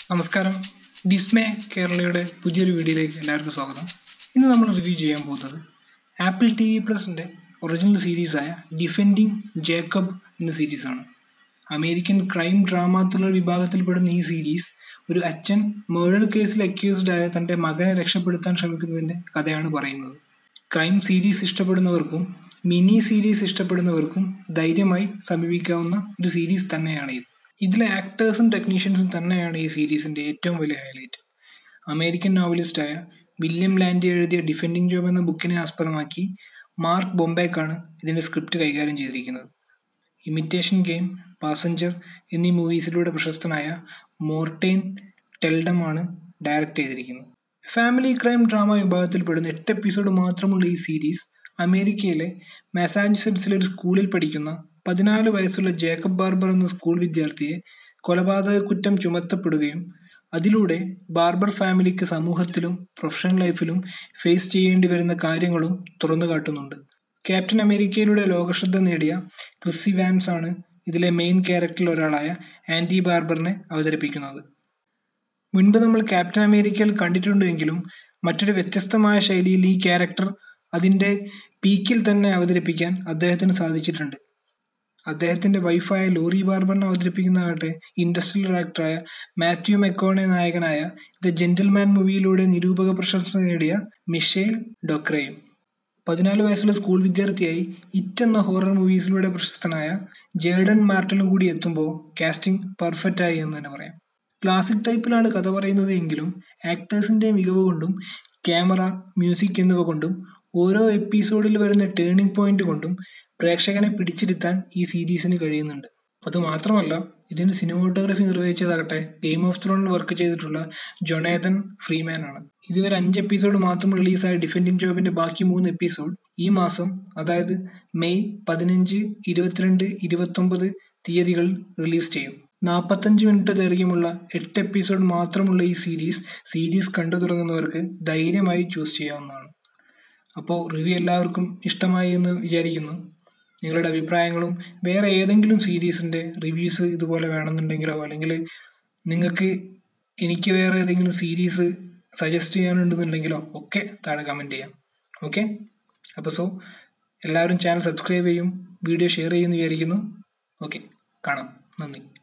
നമസ്കാരം ഡിസ്മേ കേരളയുടെ പുതിയൊരു വീഡിയോയിലേക്ക് എല്ലാവർക്കും സ്വാഗതം ഇന്ന് നമ്മൾ റിവ്യൂ ചെയ്യാൻ പോകുന്നത് ആപ്പിൾ ടി വി പ്ലസിൻ്റെ ഒറിജിനൽ സീരീസായ ഡിഫെൻഡിങ് ജേക്കബ് എന്ന സീരീസാണ് അമേരിക്കൻ ക്രൈം ഡ്രാമ ത്രില്ലർ വിഭാഗത്തിൽപ്പെടുന്ന ഈ സീരീസ് ഒരു അച്ഛൻ മേർഡർ കേസിൽ അക്യൂസ്ഡ് ആയ തൻ്റെ മകനെ രക്ഷപ്പെടുത്താൻ ശ്രമിക്കുന്നതിൻ്റെ കഥയാണ് പറയുന്നത് ക്രൈം സീരീസ് ഇഷ്ടപ്പെടുന്നവർക്കും മിനി സീരീസ് ഇഷ്ടപ്പെടുന്നവർക്കും ധൈര്യമായി സമീപിക്കാവുന്ന ഒരു സീരീസ് തന്നെയാണ് ഇത് ഇതിലെ ആക്ടേഴ്സും ടെക്നീഷ്യൻസും തന്നെയാണ് ഈ സീരീസിൻ്റെ ഏറ്റവും വലിയ ഹൈലൈറ്റ് അമേരിക്കൻ നോവലിസ്റ്റായ വില്യം ലാൻഡി എഴുതിയ ഡിഫെൻഡിങ് ജോബ് എന്ന ബുക്കിനെ ആസ്പദമാക്കി മാർക്ക് ബൊംബേക്കാണ് ഇതിൻ്റെ സ്ക്രിപ്റ്റ് കൈകാര്യം ചെയ്തിരിക്കുന്നത് ഇമിറ്റേഷൻ ഗെയിം പാസഞ്ചർ എന്നീ മൂവീസിലൂടെ പ്രശസ്തനായ മോർട്ടൈൻ ടെൽഡം ആണ് ഡയറക്റ്റ് ചെയ്തിരിക്കുന്നത് ഫാമിലി ക്രൈം ഡ്രാമ വിഭാഗത്തിൽപ്പെടുന്ന എട്ട് എപ്പിസോഡ് മാത്രമുള്ള ഈ സീരീസ് അമേരിക്കയിലെ മാസാച്യുസെറ്റ്സിലെ ഒരു സ്കൂളിൽ പഠിക്കുന്ന പതിനാല് വയസ്സുള്ള ജേക്കബ് ബാർബർ എന്ന സ്കൂൾ വിദ്യാർത്ഥിയെ കൊലപാതക കുറ്റം ചുമത്തപ്പെടുകയും അതിലൂടെ ബാർബർ ഫാമിലിക്ക് സമൂഹത്തിലും പ്രൊഫഷണൽ ലൈഫിലും ഫേസ് ചെയ്യേണ്ടി വരുന്ന കാര്യങ്ങളും തുറന്നു കാട്ടുന്നുണ്ട് ക്യാപ്റ്റൻ അമേരിക്കയിലൂടെ ലോകശ്രദ്ധ നേടിയ ക്രിസ്സി വാൻസ് ആണ് ഇതിലെ മെയിൻ ക്യാരക്ടറിൽ ഒരാളായ ആൻറ്റി ബാർബറിനെ അവതരിപ്പിക്കുന്നത് മുൻപ് നമ്മൾ ക്യാപ്റ്റൻ അമേരിക്കയിൽ കണ്ടിട്ടുണ്ടെങ്കിലും മറ്റൊരു വ്യത്യസ്തമായ ശൈലിയിൽ ഈ ക്യാരക്ടർ അതിൻ്റെ പീക്കിൽ തന്നെ അവതരിപ്പിക്കാൻ അദ്ദേഹത്തിന് സാധിച്ചിട്ടുണ്ട് അദ്ദേഹത്തിന്റെ വൈഫായ ലോറി ബാർബറിനെ അവതരിപ്പിക്കുന്നതാകട്ടെ ഇൻഡസ്ട്രിയൽ ആക്ടറായ മാത്യു മെക്കോണെ നായകനായ ദ ജെന്റിൽമാൻ മൂവിയിലൂടെ നിരൂപക പ്രശംസ നേടിയ മിഷേൽ ഡൊക്രയും പതിനാല് വയസ്സുള്ള സ്കൂൾ വിദ്യാർത്ഥിയായി ഇറ്റ് എന്ന ഹൊറർ മൂവീസിലൂടെ പ്രശസ്തനായ ജേഡൻ മാർട്ടനും കൂടി എത്തുമ്പോൾ കാസ്റ്റിംഗ് പെർഫെക്റ്റ് ആയി എന്ന് തന്നെ പറയാം ക്ലാസിക് ടൈപ്പിലാണ് കഥ പറയുന്നത് എങ്കിലും ആക്ടേഴ്സിന്റെ മികവ് കൊണ്ടും ക്യാമറ മ്യൂസിക് എന്നിവ കൊണ്ടും ഓരോ എപ്പിസോഡിൽ വരുന്ന ടേണിംഗ് പോയിന്റ് കൊണ്ടും പ്രേക്ഷകനെ പിടിച്ചിരുത്താൻ ഈ സീരീസിന് കഴിയുന്നുണ്ട് അതുമാത്രമല്ല ഇതിന് സിനിമാറ്റോഗ്രഫി നിർവഹിച്ചതാകട്ടെ ഗെയിം ഓഫ് ത്രോണിൽ വർക്ക് ചെയ്തിട്ടുള്ള ജൊണേതൻ ഫ്രീമാൻ ആണ് ഇതുവരെ അഞ്ച് എപ്പിസോഡ് മാത്രം റിലീസായ ഡിഫെൻഡിങ് ജോബിന്റെ ബാക്കി മൂന്ന് എപ്പിസോഡ് ഈ മാസം അതായത് മെയ് പതിനഞ്ച് ഇരുപത്തിരണ്ട് ഇരുപത്തൊമ്പത് തീയതികളിൽ റിലീസ് ചെയ്യും നാൽപ്പത്തഞ്ച് മിനിറ്റ് ദൈർഘ്യമുള്ള എട്ട് എപ്പിസോഡ് മാത്രമുള്ള ഈ സീരീസ് സീരീസ് കണ്ടു തുടങ്ങുന്നവർക്ക് ധൈര്യമായി ചൂസ് ചെയ്യാവുന്നതാണ് അപ്പോൾ റിവ്യൂ എല്ലാവർക്കും ഇഷ്ടമായി എന്ന് വിചാരിക്കുന്നു നിങ്ങളുടെ അഭിപ്രായങ്ങളും വേറെ ഏതെങ്കിലും സീരീസിൻ്റെ റിവ്യൂസ് ഇതുപോലെ വേണമെന്നുണ്ടെങ്കിലോ അല്ലെങ്കിൽ നിങ്ങൾക്ക് എനിക്ക് വേറെ ഏതെങ്കിലും സീരീസ് സജസ്റ്റ് ചെയ്യാനുണ്ടെന്നുണ്ടെങ്കിലോ ഒക്കെ താഴെ കമൻറ്റ് ചെയ്യാം ഓക്കെ അപ്പോൾ സോ എല്ലാവരും ചാനൽ സബ്സ്ക്രൈബ് ചെയ്യും വീഡിയോ ഷെയർ ചെയ്യുമെന്ന് വിചാരിക്കുന്നു ഓക്കെ കാണാം നന്ദി